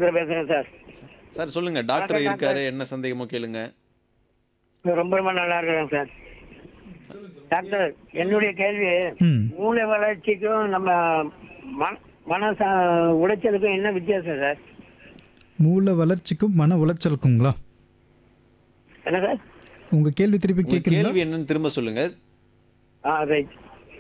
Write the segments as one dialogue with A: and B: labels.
A: சந்திரன் பேசுறேன் sir
B: sir சொல்லுங்க doctor
A: வணக்கம்,
B: இருக்காரு என்ன சந்தேகமோ கேளுங்க
A: ரொம்ப ரொம்ப நல்லா இருக்கிறேன் சார் டாக்டர் என்னுடைய கேள்வி
C: ம்
A: மூளை வளர்ச்சிக்கும் நம்ம மன மன ச- உளைச்சலுக்கும் என்ன வித்தியாசம் சார்
C: மூளை வளர்ச்சிக்கும் மன உளைச்சலுக்குங்களா
A: என்ன சார்
C: உங்க கேள்வி திருப்பி
B: உங்க
C: கேட்குறீங்களா
B: கேள்வி என்னன்னு திரும்ப சொல்லுங்க
A: ஆ ரைட்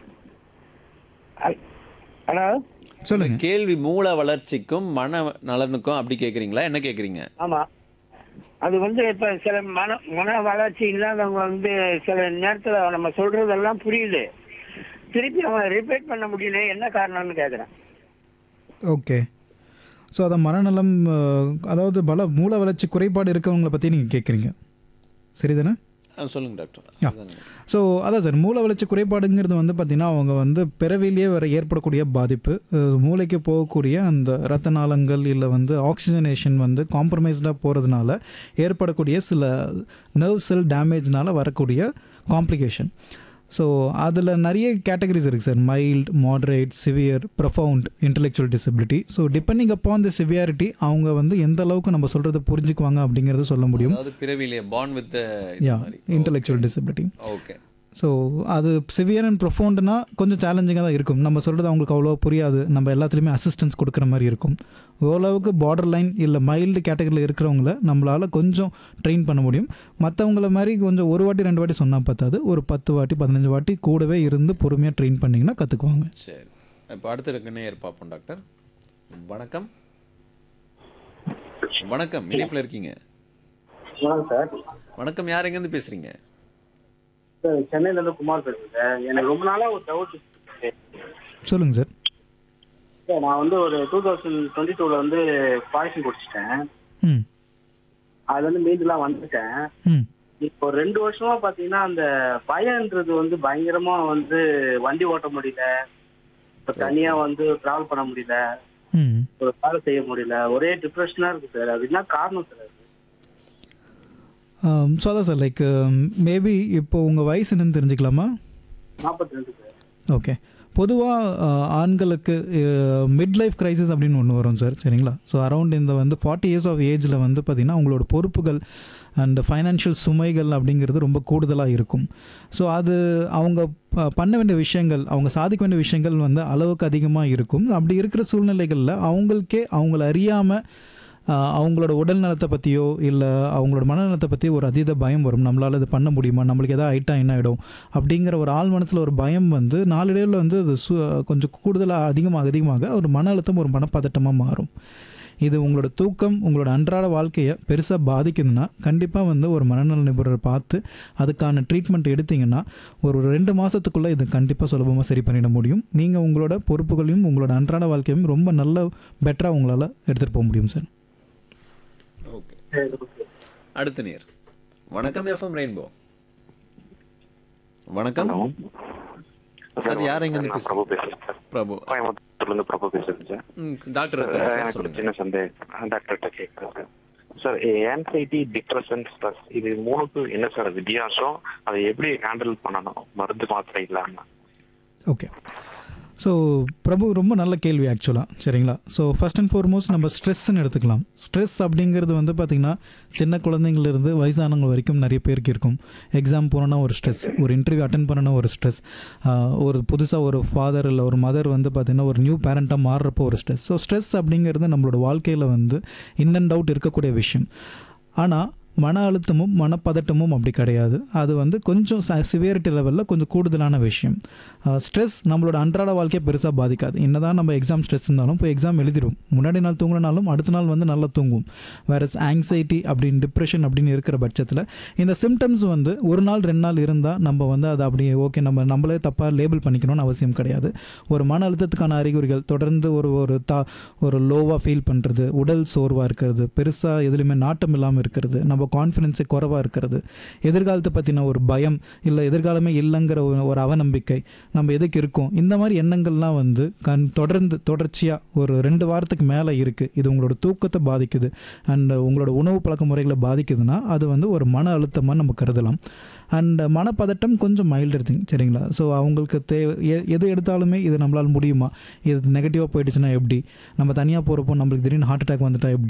A: ஹலோ
C: சொல்லுங்க
B: கேள்வி மூளை வளர்ச்சிக்கும் மன நலனுக்கும் அப்படி கேக்குறீங்களா என்ன கேக்குறீங்க
A: ஆமாம் அது வந்து இப்போ சில மன மன வளர்ச்சி இல்லாதவங்க வந்து சில நேரத்தில் நம்ம சொல்றதெல்லாம் புரியுது திருப்பி அவங்க ரிப்பீட் பண்ண முடியல என்ன காரணம்னு கேட்குறேன்
C: ஓகே ஸோ அதை மனநலம் அஹ், அதாவது பல மூளை வளர்ச்சி குறைபாடு இருக்கவங்கள பற்றி நீங்கள் கேட்குறீங்க சரிதானே
B: ஆ, சொல்லுங்க டாக்டர்
C: யா.
B: அதுதானே.
C: ஸோ அதான் சார் மூளை வளர்ச்சி குறைபாடுங்கிறது வந்து பார்த்திங்கன்னா அவங்க வந்து பிறவிலேயே வர ஏற்படக்கூடிய பாதிப்பு அஹ், மூளைக்கு போகக்கூடிய அந்த ரத்த நாளங்கள் இல்லை வந்து ஆக்சிஜனேஷன் வந்து காம்ப்ரமைஸ்டாக போகிறதுனால ஏற்படக்கூடிய சில நர்வ் செல் டேமேஜ்னால வரக்கூடிய காம்ப்ளிகேஷன் ஸோ அதில் நிறைய கேட்டகரிஸ் இருக்குது sir mild moderate severe profound intellectual disability so depending upon the severity அவங்க வந்து எந்த அளவுக்கு நம்ம சொல்கிறத புரிஞ்சுக்குவாங்க அப்படிங்கிறத சொல்ல முடியும்
B: அதாவது பிறவிலேயே born with
C: a intellectual disability
B: okay
C: so அது சிவியர் அண்ட் ப்ரொஃபவுண்ட்னா கொஞ்சம் சேலஞ்சிங்காக தான் இருக்கும் நம்ம சொல்கிறது அவங்களுக்கு அவ்வளோ புரியாது நம்ம எல்லாத்துலேயுமே அசிஸ்டன்ஸ் கொடுக்குற மாதிரி இருக்கும் ஓரளவுக்கு பார்டர் லைன் இல்லை மைல்டு கேட்டகரியில் இருக்கிறவங்கள நம்மளால் கொஞ்சம் ட்ரெயின் பண்ண முடியும் மற்றவங்கள மாதிரி கொஞ்சம் ஒரு வாட்டி ரெண்டு வாட்டி சொன்னால் பார்த்தாது ஒரு பத்து வாட்டி பதினஞ்சு வாட்டி கூடவே இருந்து பொறுமையாக ட்ரெயின் பண்ணிங்கன்னா கற்றுக்குவாங்க
B: சரி இப்போ அடுத்த இருக்க நேயர் பார்ப்போம் டாக்டர் வணக்கம் வணக்கம் இணைப்பில் இருக்கீங்க
D: வணக்கம் சார்
B: வணக்கம் யார் எங்கேருந்து பேசுறீங்க
D: சார் சென்னையில இருந்து குமார் பேசுறேன் சார் எனக்கு ரொம்ப நாளா ஒரு டவுட்
C: சொல்லுங்கள் சார்
D: சார் நான் வந்து ஒரு டூ தௌசண்ட் டுவெண்ட்டி டூல வந்து பாய்சன் குடிச்சிட்டேன்
C: ம்
D: அது வந்து மீண்டுலாம் வந்துட்டேன்
C: ம்
D: இப்போ ரெண்டு வருஷமா பாத்தீங்கன்னா அந்த பயம்ன்றது வந்து பயங்கரமா வந்து வண்டி ஓட்ட முடியல இப்போ தனியா வந்து டிராவல் பண்ண முடியல
C: ம்
D: ஒரு வேலை செய்ய முடியல ஒரே டிப்ரெஷனா இருக்கு சார் அது என்ன காரணம் சார் அது
C: ஸோ அதான் சார் லைக் மேபி இப்போ உங்கள் வயசு என்னன்னு தெரிஞ்சுக்கலாமா
D: நாற்பத்தி ரெண்டு சார்
C: ஓகே பொதுவாக ஆண்களுக்கு மிட் லைஃப் கிரைசிஸ் அப்படின்னு ஒன்று வரும் சார் சரிங்களா ஸோ அரௌண்ட் இந்த வந்து ஃபார்ட்டி இயர்ஸ் ஆஃப் ஏஜில் வந்து பார்த்திங்கன்னா அவங்களோட பொறுப்புகள் அண்ட் ஃபைனான்ஷியல் சுமைகள் அப்படிங்கிறது ரொம்ப கூடுதலாக இருக்கும் ஸோ அது அவங்க ப- பண்ண வேண்டிய விஷயங்கள் அவங்க சாதிக்க வேண்டிய விஷயங்கள் வந்து அளவுக்கு அதிகமாக இருக்கும் அப்படி இருக்கிற சூழ்நிலைகளில் அவங்களுக்கே அவங்கள அறியாமல் ஆஹ் அவங்களோட உடல் நலத்தை பற்றியோ இல்லை அவங்களோட மனநலத்தை பற்றி ஒரு அதீத பயம் வரும் நம்மளால் இது பண்ண முடியுமா நம்மளுக்கு எதாவது ஆயிட்டா என்ன ஆகிடும் அப்படிங்கிற ஒரு ஆள் மனசில் ஒரு பயம் வந்து நாளடைவில் வந்து அது சு கொஞ்சம் கூடுதலாக அதிகமாக அதிகமாக ஒரு மன அழுத்தம் ஒரு மனப்பதட்டமாக மாறும் இது உங்களோட தூக்கம் உங்களோட அன்றாட வாழ்க்கையை பெருசாக பாதிக்குதுன்னா கண்டிப்பாக வந்து ஒரு மனநல நிபுணரை பார்த்து அதுக்கான ட்ரீட்மெண்ட் எடுத்தீங்கன்னா ஒரு ரெண்டு மாதத்துக்குள்ளே இது கண்டிப்பாக சுலபமாக சரி பண்ணிட முடியும் நீங்கள் உங்களோட பொறுப்புகளையும் உங்களோட அன்றாட வாழ்க்கையும் ரொம்ப நல்ல பெட்டராக உங்களால் எடுத்துகிட்டு போக முடியும் சார்
B: ஓகே
D: சரி ஓகே
B: அடுத்த நேர் வணக்கம் எஃப்எம் ரெயின்போ வணக்கம் சார் யார் எங்க இருந்து
E: பிரபு
B: பேசுறீங்க
E: பேசுறேன் சார்
B: பிரபு
E: கோயம்புத்தூர்ல இருந்து பிரபு பேசுறேன் சார்
B: ம், டாக்டர் இருக்காரு சார்
E: எனக்கு ஒரு
B: சொல்லுங்க
E: சின்ன சந்தேகம் டாக்டர்கிட்ட கேட்குறேன் sir sir anxiety depression stress இது மூணுக்கு என்ன சார் வித்தியாசம் அதை எப்படி ஹேண்டில் பண்ணணும் மருந்து மாத்திரை இல்லாம
C: ஓகே ஸோ பிரபு ரொம்ப நல்ல கேள்வி ஆக்சுவலாக சரிங்களா ஸோ ஃபர்ஸ்ட் அண்ட் ஃபார்மோஸ்ட் நம்ம ஸ்ட்ரெஸ்ன்னு எடுத்துக்கலாம் ஸ்ட்ரெஸ் அப்படிங்கிறது வந்து பார்த்திங்கன்னா சின்ன குழந்தைங்கள்லேருந்து வயசானவங்க வரைக்கும் நிறைய பேருக்கு இருக்கும் எக்ஸாம் போனோன்னா ஒரு ஸ்ட்ரெஸ் ஒரு இன்டர்வியூ அட்டன் பண்ணனா ஒரு ஸ்ட்ரெஸ் ஒரு புதுசாக ஒரு ஃபாதர் இல்லை ஒரு மதர் வந்து பார்த்திங்கன்னா ஒரு நியூ பேரண்ட்டாக மாறுறப்போ ஒரு ஸ்ட்ரெஸ் ஸோ ஸ்ட்ரெஸ் அப்படிங்கிறது நம்மளோட வாழ்க்கையில் வந்து இன் அண்ட் அவுட் இருக்கக்கூடிய விஷயம் ஆனால் மன அழுத்தமும் மனப்பதட்டமும் அப்படி கிடையாது அது வந்து கொஞ்சம் சிவியரிட்டி லெவலில் கொஞ்சம் கூடுதலான விஷயம் ஸ்ட்ரெஸ் நம்மளோட அன்றாட வாழ்க்கையை பெருசாக பாதிக்காது என்னதான் நம்ம எக்ஸாம் ஸ்ட்ரெஸ் இருந்தாலும் இப்போ எக்ஸாம் எழுதிடும் முன்னாடி நாள் தூங்கினாலும் அடுத்த நாள் வந்து நல்லா தூங்கும் வேற ஆங்ஸைட்டி அப்படின்னு டிப்ரெஷன் அப்படின்னு இருக்கிற பட்சத்தில் இந்த சிம்டம்ஸ் வந்து ஒரு நாள் ரெண்டு நாள் இருந்தால் நம்ம வந்து அதை அப்படியே ஓகே நம்ம நம்மளே தப்பாக லேபிள் பண்ணிக்கணும்னு அவசியம் கிடையாது ஒரு மன அழுத்தத்துக்கான அறிகுறிகள் தொடர்ந்து ஒரு ஒரு தா ஒரு லோவாக ஃபீல் பண்ணுறது உடல் சோர்வாக இருக்கிறது பெருசாக எதுலையுமே நாட்டம் இல்லாமல் இருக்கிறது நம்ம கான்ஃபிடென்ஸே குறைவாக இருக்கிறது எதிர்காலத்தை பற்றின ஒரு பயம் இல்லை எதிர்காலமே இல்லைங்கிற ஒரு- ஒரு அவநம்பிக்கை நம்ம எதுக்கு இருக்கோம் இந்த மாதிரி எண்ணங்கள்லாம் வந்து கண் தொடர்ந்து தொடர்ச்சியாக ஒரு ரெண்டு வாரத்துக்கு மேலே இருக்குது இது உங்களோட தூக்கத்தை பாதிக்குது அண்ட் உங்களோட உணவு பழக்க முறைகளை பாதிக்குதுன்னா அது வந்து ஒரு மன அழுத்தமாக நம்ம கருதலாம் அண்ட் மனப்பதட்டம் கொஞ்சம் மைல்டு திங் சரிங்களா ஸோ அவங்களுக்கு தே எ- எது எடுத்தாலுமே இது நம்மளால் முடியுமா இது நெகட்டிவாக போயிடுச்சுன்னா எப்படி நம்ம தனியாக போகிறப்போ நம்மளுக்கு திடீர்னு ஹார்ட் அட்டாக் வந்துட்டா எப்படி